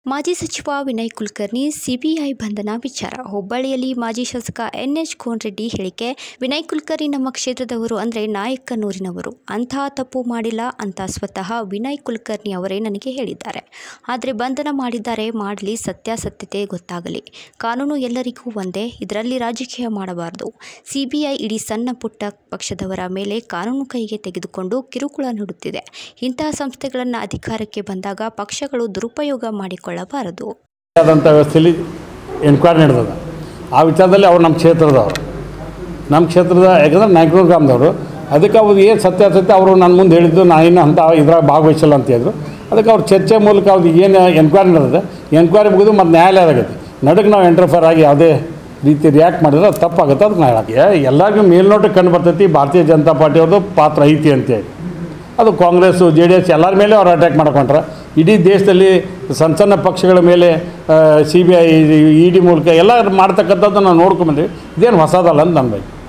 ಮಾಜಿ ಸಚಿವ ವಿನಯ್ ಕುಲಕರ್ಣಿ ಸಿಬಿಐ ಬಂಧನ ವಿಚಾರ ಹುಬ್ಬಳ್ಳಿಯಲ್ಲಿ ಮಾಜಿ ಶಾಸಕ ಎನ್ಎಚ್ ಕೋನರೆಡ್ಡಿ ಹೇಳಿಕೆ ವಿನಯ್ ಕುಲಕರ್ಣಿ ನಮ್ಮ ಕ್ಷೇತ್ರದವರು ಅಂದರೆ ನಾಯಕನೂರಿನವರು ಅಂತಹ ತಪ್ಪು ಮಾಡಿಲ್ಲ ಅಂತ ಸ್ವತಃ ವಿನಯ್ ಕುಲಕರ್ಣಿ ಅವರೇ ನನಗೆ ಹೇಳಿದ್ದಾರೆ ಆದರೆ ಬಂಧನ ಮಾಡಿದ್ದಾರೆ ಮಾಡಲಿ ಸತ್ಯಾಸತ್ಯತೆ ಗೊತ್ತಾಗಲಿ ಕಾನೂನು ಎಲ್ಲರಿಗೂ ಒಂದೇ ಇದರಲ್ಲಿ ರಾಜಕೀಯ ಮಾಡಬಾರದು ಸಿಬಿಐ ಇಡೀ ಸಣ್ಣ ಪುಟ್ಟ ಪಕ್ಷದವರ ಮೇಲೆ ಕಾನೂನು ಕೈಗೆ ತೆಗೆದುಕೊಂಡು ಕಿರುಕುಳ ನೀಡುತ್ತಿದೆ ಇಂತಹ ಸಂಸ್ಥೆಗಳನ್ನು ಅಧಿಕಾರಕ್ಕೆ ಬಂದಾಗ ಪಕ್ಷಗಳು ದುರುಪಯೋಗ ಮಾಡಿಕೊಳ್ಳಬಾರದು ಆದಂಥ ವ್ಯವಸ್ಥೆಯಲ್ಲಿ ಎನ್ಕ್ವೈರಿ ನಡೆದದ ಆ ವಿಚಾರದಲ್ಲಿ ಅವ್ರು ನಮ್ಮ ಕ್ಷೇತ್ರದವರು ನಮ್ಮ ಕ್ಷೇತ್ರದ ಯಾಕಂದ್ರೆ ನಾಯಕನೂರು ಗ್ರಾಮದವರು ಅದಕ್ಕೆ ಅವ್ರು ಏನು ಸತ್ಯಾಸತ್ಯ ಅವರು ನನ್ನ ಮುಂದೆ ಹೇಳಿದ್ದು ನಾನು ಇನ್ನು ಅಂತ ಇದ್ರಾಗ ಭಾಗವಹಿಸಲ್ಲ ಅಂತ ಹೇಳಿದ್ರು ಅದಕ್ಕೆ ಅವ್ರು ಚರ್ಚೆ ಮೂಲಕ ಅವ್ರಿಗೆ ಏನು ಎನ್ಕ್ವೈರಿ ನಡೆದಿದೆ ಎನ್ಕ್ವೈರಿ ಮುಗಿದು ಮತ್ತು ನ್ಯಾಯಾಲಯ ಆಗತ್ತೆ ನಡಕ್ಕೆ ನಾವು ಎಂಟ್ರಫರ್ ಆಗಿ ಯಾವುದೇ ರೀತಿ ರಿಯಾಕ್ಟ್ ಮಾಡಿದ್ರೆ ಅದು ತಪ್ಪಾಗುತ್ತೆ ಅದಕ್ಕೆ ನಾವು ಹೇಳಕ್ಕೆ ಎಲ್ಲರಿಗೂ ಮೇಲ್ನೋಟಕ್ಕೆ ಕಂಡು ಬರ್ತೈತಿ ಭಾರತೀಯ ಜನತಾ ಪಾರ್ಟಿಯವ್ರದ್ದು ಪಾತ್ರ ಐತಿ ಅಂತೇಳಿ ಅದು ಕಾಂಗ್ರೆಸ್ಸು ಜೆ ಡಿ ಎಸ್ ಎಲ್ಲರ ಮೇಲೆ ಅವ್ರು ಅಟ್ಯಾಕ್ ಮಾಡ್ಕೊಂಡ್ರೆ ಇಡೀ ದೇಶದಲ್ಲಿ ಸಣ್ಣ ಸಣ್ಣ ಪಕ್ಷಗಳ ಮೇಲೆ C B I E D ಮೂಲಕ ಎಲ್ಲ ಮಾಡ್ತಕ್ಕಂಥದ್ದು ನಾವು ನೋಡ್ಕೊಂಬಂದ್ವಿ ಇದೇನು ಹೊಸದಲ್ಲ ಅಂತ ನನ್ನ ಬಗ್ಗೆ